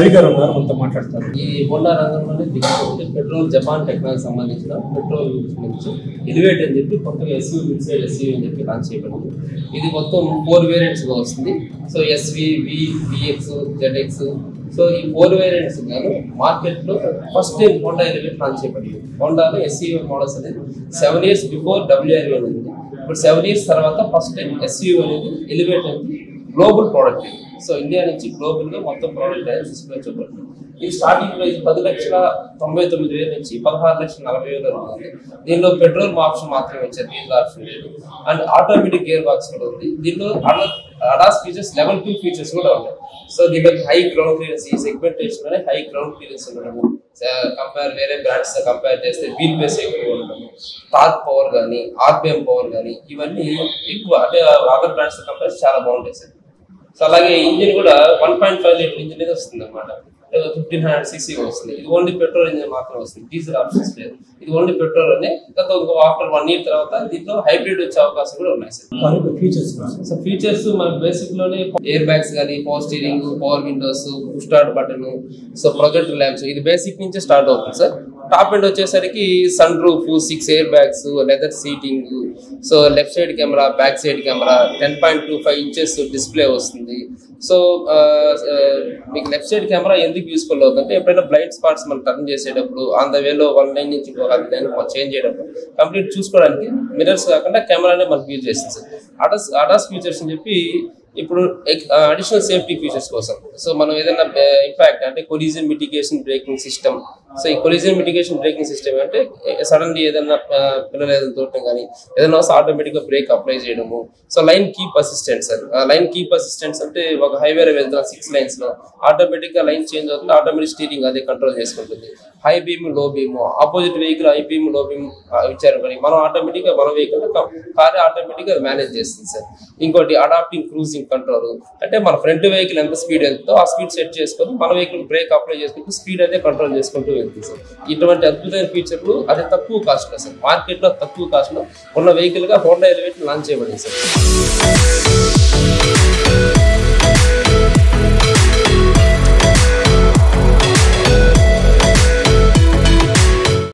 రవి గారు ఉన్నారు మనతో మాట్లాడతారు ఈ హోండా రంగంలోనే దిగుతుంది పెట్రోల్ జపాన్ టెక్నాలజీ సంబంధించిన పెట్రోల్ నుంచి ఎలివేట్ అని చెప్పి కొత్తగా ఎస్యూ మిడ్ సైడ్ ఎస్యూ అని చెప్పి లాంచ్ చేయబడింది ఇది మొత్తం ఫోర్ వేరియంట్స్ గా వస్తుంది so SV V VX ZX so ఈ ఫోర్ వేరియంట్స్ గాను మార్కెట్ లో first time Honda elevate launch చేయబడింది హోండాలో ఎస్యూ మోడల్స్ అనేది సెవెన్ ఇయర్స్ బిఫోర్ డబ్ల్యూఆర్ఏ ఉంది ఇప్పుడు సెవెన్ ఇయర్స్ తర్వాత ఫస్ట్ టైం ఎస్యూ అనేది ఎలివేట్ అనేది గ్లోబల్ ప్రోడక్ట్ ఇది సో ఇండియా నుంచి గ్లోబల్ గా మొత్తం ప్రోడక్ట్ అనేది తీసుకొచ్చబడుతుంది ఇది స్టార్టింగ్ ప్రైస్ పది లక్షల తొంభై తొమ్మిది వేల నుంచి పదహారు లక్షల నలభై వేల వరకు ఉంది దీనిలో పెట్రోల్ ఆప్షన్ మాత్రమే వచ్చారు డీజిల్ ఆప్షన్ లేదు అండ్ ఆటోమేటిక్ గేర్ బాక్స్ కూడా ఉంది దీనిలో ADAS features level two features కూడా ఉన్నాయి సో దీనిలో హై గ్రౌండ్ క్లియరెన్స్ ఈ సెగ్మెంటేషన్ లోనే హై గ్రౌండ్ క్లియరెన్స్ ఉండడము కంపేర్ వేరే బ్రాండ్స్ తో కంపేర్ చేస్తే వీల్ బేస్ ఎక్కువ ఉండడము టార్క్ పవర్ కానీ ఆర్పిఎం పవర్ కానీ ఇవన్నీ ఎక్కువ అంటే అదర్ బ్రాండ్స్ తో కంపేర్ చాలా బాగుంటాయి సార్ సో అలాగే ఇంజిన్ కూడా one point five litre engine అనేది వస్తుంది అనమాట ఫిఫ్టీన్ హండ్రెడ్ సిక్స్టీ వస్తుంది ఇది ఓన్లీ పెట్రోల్ ఇంజిన్ మాత్రం వస్తుంది డీజిల్ ఆప్షన్స్ లేదు ఇది ఓన్లీ పెట్రోల్ అనే గత ఆఫ్టర్ వన్ ఇయర్ తర్వాత దీంట్లో హైబ్రిడ్ వచ్చే అవకాశం కూడా ఉన్నాయి సార్ ఫీచర్స్ సో ఫీచర్స్ మనకి బేసిక్ లోనే ఎయిర్ బ్యాగ్స్ కానీ power steering power windows start button so projector lamps ఇది బేసిక్ నుంచే స్టార్ట్ అవుతుంది సార్ టాప్ ఎండ్ వచ్చేసరికి sun roof six air bags leather seating so left side camera back side camera ten point two five inches display వస్తుంది so మీకు left side camera ఎందుకు useful అవుతుందంటే ఎప్పుడైనా blind spots మనం turn చేసేటప్పుడు on the వేలో one line నుంచి ఇంకొక లైన్ చేంజ్ చేయడం కంప్లీట్ చూసుకోవడానికి మిరర్స్ కాకుండా కెమెరానే మనకు యూజ్ చేస్తుంది సార్ అడాస్ అడాస్ ఫీచర్స్ అని చెప్పి ఇప్పుడు అడిషనల్ సేఫ్టీ ఫీచర్స్ కోసం సో మనం ఏదైనా ఇంపాక్ట్ అంటే collision mitigation braking system so ఈ కొలిజన్ మిటిగేషన్ బ్రేకింగ్ సిస్టమ్ అంటే సడన్లీ ఏదైనా ఆ, పిల్లలు ఏదైనా తోటం కానీ ఏదైనా వస్తే ఆటోమేటిక్ గా బ్రేక్ అప్లై చేయడము so lane keep assistants lane keep assistants అంటే ఒక హైవేలో వెళ్తున్న సిక్స్ లైన్స్ లో ఆటోమేటిక్ గా లైన్ చేంజ్ అవుతుంది ఆటోమేటిక్ స్టీరింగ్ అదే కంట్రోల్ చేసుకుంటుంది high beam low beam opposite vehicle high beam low beam ఇచ్చారు మరి మనం ఆటోమేటిక్ గా మన వెహికల్ కార్ ఆటోమేటిక్ గా మేనేజ్ చేస్తుంది సార్ ఇంకోటి అడాప్టింగ్ క్రూజింగ్ కంట్రోల్ అంటే మన ఫ్రంట్ వెహికల్ ఎంత స్పీడ్ వెళ్తుందో ఆ స్పీడ్ సెట్ చేసుకొని మన వెహికల్ బ్రేక్ అప్లై చేసుకుంటూ స్పీడ్ అయితే కంట్రోల్ చేసుకుంటూ వెళ్తుంది సార్ ఇటువంటి అద్భుతమైన ఫీచర్లు అదే తక్కువ కాస్ట్ లో సార్ మార్కెట్ లో తక్కువ కాస్ట్ లో ఉన్న వెహికల్ గా హోండా ఎలివేట్ లాంచ్ చేయబడింది సార్